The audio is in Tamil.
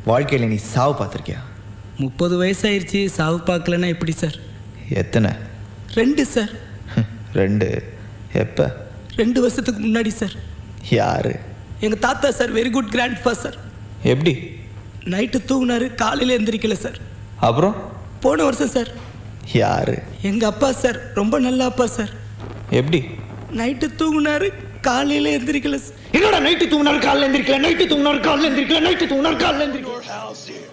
வாழ்க்கையில் நீ சாவு பார்த்துருக்கியா முப்பது வயசாயிருச்சு சாவு பார்க்கலன்னா எப்படி சார் எத்தனை ரெண்டு சார் ரெண்டு எப்போ ரெண்டு வருஷத்துக்கு முன்னாடி சார் யாரு எங்கள் தாத்தா sir very good grandpa sir எப்படி நைட்டு தூங்கினாரு காலையில் எந்திரிக்கல சார் அப்புறம் போன வருஷம் சார் யாரு எங்கள் அப்பா சார் ரொம்ப நல்ல அப்பா சார் எப்படி நைட்டு தூங்கினாரு காலையில் எந்திரிக்கல சார் என்னடா நைட்டு தூங்கினாரு காலைல எந்திரிக்கல நைட்டு தூங்கினாரு காலைல எந்திரிக்கல நைட்டு தூங்கினாரு காலைல எந்திரிக்கல